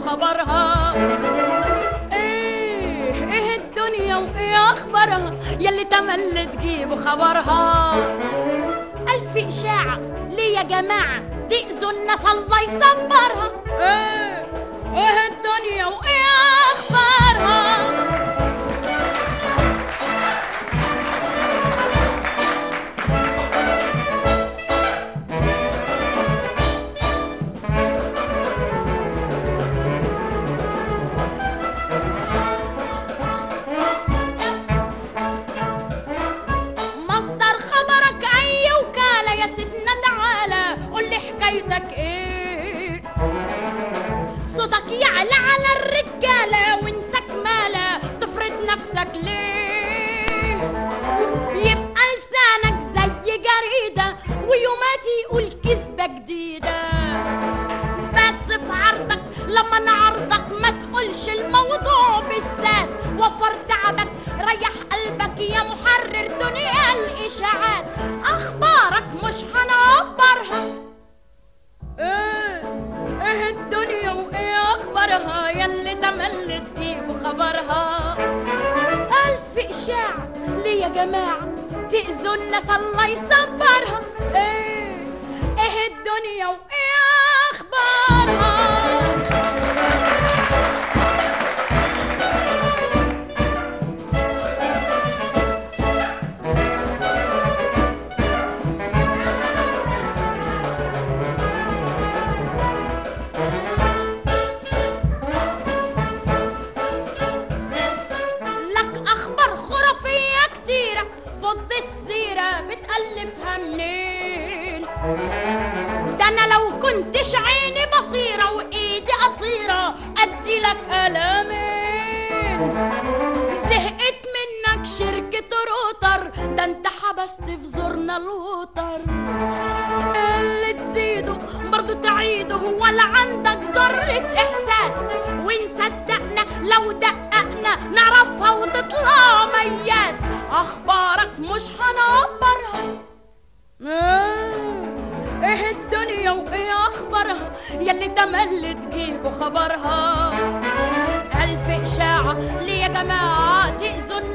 خبرها ايه ايه الدنيا وايه اخبارها يلي تملي تجيبوا خبرها الف اشاعه ليه يا جماعه تاذوا الناس الله يصبرها ايه ايه الدنيا وايه اخبارها مصدر خبرك اي وكالة يا سيدنا تعالى قول لي حكايتك ايه صوتك يعلى على الرجالة وانت كمالة تفرض نفسك ليه يبقى لسانك زي جريدة ويومات يقول كذبة جديدة بس في عرضك لما نعرضك ما تقولش الموضوع بالذات وفر تعبك ريح قلبك يا محرر دنيا الاشاعات اخبارك مش هنعبرها ايه ايه الدنيا وايه اخبارها يلي تملي تجيبوا خبرها الف اشاعة ليه يا جماعة تأذوا الناس الله يصبرها ايه ايه الدنيا وايه اخبارها لك اخبار خرافيه كتيره فض السيره بتالفها منين ده انا لو كنتش عيني بصيره وايدي قصيره ادي لك قلمين زهقت منك شركة روتر ده انت حبست في زورنا الوتر اللي تزيده برضو تعيده ولا عندك ذرة إحساس وإن صدقنا لو دققنا نعرفها وتطلع مياس أخبارك مش هنعبرها آه، ايه الدنيا وايه اخبارها يلي تملي تجيبوا خبرها الف اشاعه ليه يا جماعه تاذوا